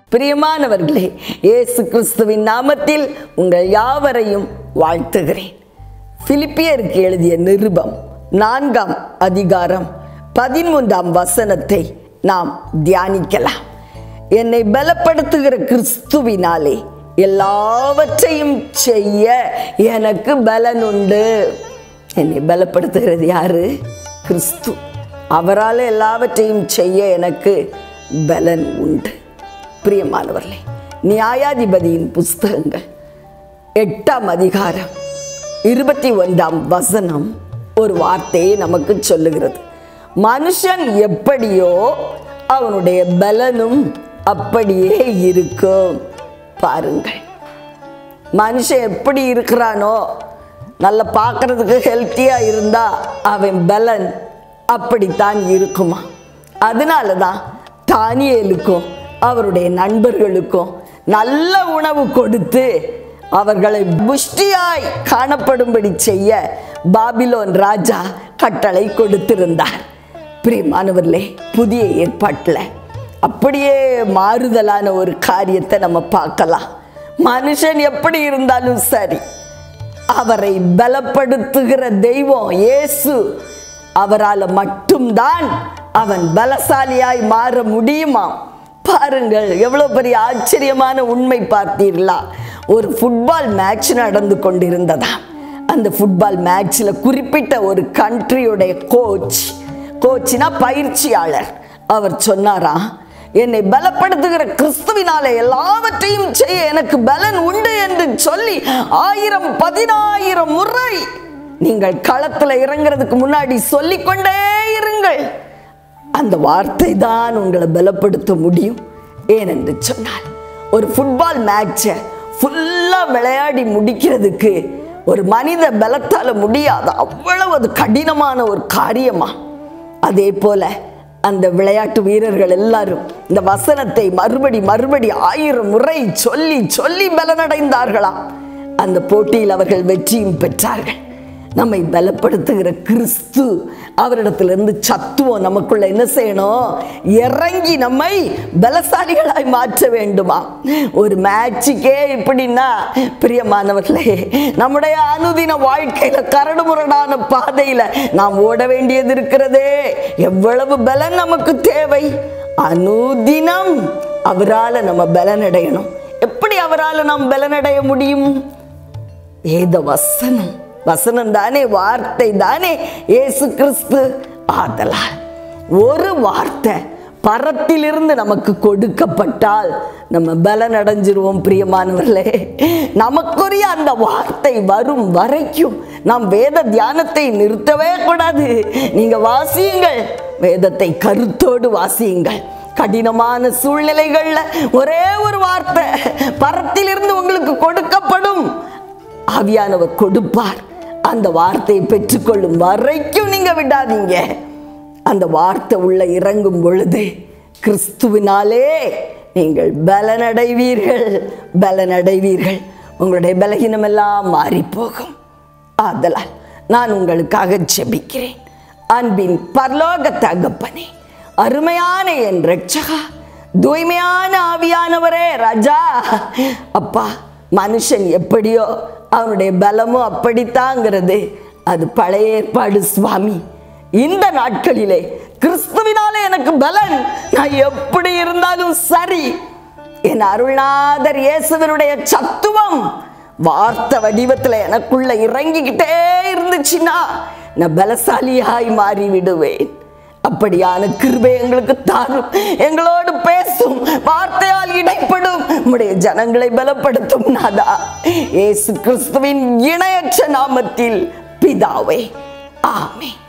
பிரியமானவர்களே இயேசு கிறிஸ்துவின் நாமத்தில் உங்கள் யாவரையும் வாழ்த்துகிறேன் பிலிப்பியருக்கு எழுதிய நிருபம் நான்காம் அதிகாரம் பதிமூன்றாம் வசனத்தை நாம் தியானிக்கலாம் என்னை பலப்படுத்துகிற கிறிஸ்துவினாலே எல்லாவற்றையும் செய்ய எனக்கு பலன் உண்டு என்னை பலப்படுத்துகிறது யாரு கிறிஸ்து அவரால் எல்லாவற்றையும் செய்ய எனக்கு பலன் உண்டு பிரியமானவர்களே நியாயாதிபதியின் புஸ்தகங்கள் எட்டாம் அதிகாரம் இருபத்தி ஒன்றாம் வசனம் ஒரு வார்த்தையை நமக்கு சொல்லுகிறது மனுஷன் எப்படியோ அவனுடைய பலனும் அப்படியே இருக்கும் பாருங்கள் மனுஷன் எப்படி இருக்கிறானோ நல்ல பார்க்கறதுக்கு ஹெல்த்தியாக இருந்தா அவன் பலன் அப்படித்தான் இருக்குமா அதனால தான் தானியலுக்கும் அவருடைய நண்பர்களுக்கும் நல்ல உணவு கொடுத்து அவர்களை புஷ்டியாய் காணப்படும்படி செய்ய பாபிலோன் ராஜா கட்டளை கொடுத்திருந்தார் பிரியமானவர்களே புதிய ஏற்பாட்டில் அப்படியே மாறுதலான ஒரு காரியத்தை நம்ம பார்க்கலாம் மனுஷன் எப்படி இருந்தாலும் சரி அவரை பலப்படுத்துகிற தெய்வம் இயேசு அவரால் மட்டும்தான் அவன் பலசாலியாய் மாற முடியுமா பாருங்கள் எவ்வளவு பெரிய ஆச்சரியமான உண்மை பார்த்தீர்களா ஒரு ஃபுட்பால் மேட்ச் நடந்து கொண்டிருந்ததா அந்த ஃபுட்பால் மேட்ச்சில் குறிப்பிட்ட ஒரு கண்ட்ரியுடைய கோச் கோச்சினா பயிற்சியாளர் அவர் சொன்னாரா என்னை பலப்படுத்துகிற கிறிஸ்துவினாலே எல்லாவற்றையும் செய்ய எனக்கு பலன் உண்டு என்று சொல்லி ஆயிரம் பதினாயிரம் முறை நீங்கள் களத்துல இறங்குறதுக்கு முன்னாடி சொல்லிக்கொண்டே இருங்கள் அந்த வார்த்தை தான் உங்களை பலப்படுத்த முடியும் ஏனென்று சொன்னால் ஒரு ஃபுட்பால் மேட்சை ஃபுல்லாக விளையாடி முடிக்கிறதுக்கு ஒரு மனித பலத்தால் முடியாது அவ்வளவு அது கடினமான ஒரு காரியமா அதே போல அந்த விளையாட்டு வீரர்கள் எல்லாரும் இந்த வசனத்தை மறுபடி மறுபடி ஆயிரம் முறை சொல்லி சொல்லி பலனடைந்தார்களாம் அந்த போட்டியில் அவர்கள் வெற்றியும் பெற்றார்கள் நம்மை பலப்படுத்துகிற கிறிஸ்து அவரிடத்திலிருந்து சத்துவம் நமக்குள்ள என்ன செய்யணும் இறங்கி நம்மை பலசாலிகளாய் மாற்ற வேண்டுமா ஒரு மேட்சுக்கே இப்படின்னா பிரியமானவர்களே நம்முடைய அனுதின வாழ்க்கையில கரடுமுரடான பாதையில நாம் ஓட வேண்டியது இருக்கிறதே எவ்வளவு பலன் நமக்கு தேவை அனுதினம் அவரால் நம்ம பலனடையணும் எப்படி அவரால் நாம் பலனடைய முடியும் வேத வசனம் வசனம் தானே வார்த்தை தானே இயேசு கிறிஸ்து ஆதலால் ஒரு வார்த்தை பரத்திலிருந்து நமக்கு கொடுக்கப்பட்டால் நம்ம பலன் அடைஞ்சிருவோம் பிரியமானவர்களே நமக்குரிய அந்த வார்த்தை வரும் வரைக்கும் நாம் வேத தியானத்தை நிறுத்தவே கூடாது நீங்க வாசியுங்கள் வேதத்தை கருத்தோடு வாசியுங்கள் கடினமான சூழ்நிலைகள்ல ஒரே ஒரு வார்த்தை பரத்திலிருந்து உங்களுக்கு கொடுக்கப்படும் ஆவியானவர் கொடுப்பார் அந்த வார்த்தையை பெற்றுக்கொள்ளும் வரைக்கும் நீங்க விடாதீங்க அந்த வார்த்தை உள்ள இறங்கும் பொழுது கிறிஸ்துவினாலே நீங்கள் பலனடைவீர்கள் பலனடைவீர்கள் உங்களுடைய பலகீனம் எல்லாம் மாறி போகும் ஆதலால் நான் உங்களுக்காக ஜெபிக்கிறேன் அன்பின் பரலோக தகப்பனே அருமையான என் ரட்சகா தூய்மையான ஆவியானவரே ராஜா அப்பா மனுஷன் எப்படியோ அவனுடைய பலமும் அப்படித்தாங்கிறது அது பழைய ஏற்பாடு சுவாமி இந்த நாட்களிலே கிறிஸ்துவினாலே எனக்கு பலன் நான் எப்படி இருந்தாலும் சரி என் அருள்நாதர் இயேசுவனுடைய சத்துவம் வார்த்தை வடிவத்தில் எனக்குள்ள இறங்கிக்கிட்டே இருந்துச்சுன்னா நான் பலசாலியாய் மாறி விடுவேன் அப்படியான கிருபை எங்களுக்கு தாரும் எங்களோடு பேசும் வார்த்தையால் இடைப்படும் உம்முடைய ஜனங்களை பலப்படுத்தும் நாதா இயேசு கிறிஸ்துவின் இணையற்ற நாமத்தில் பிதாவே ஆமே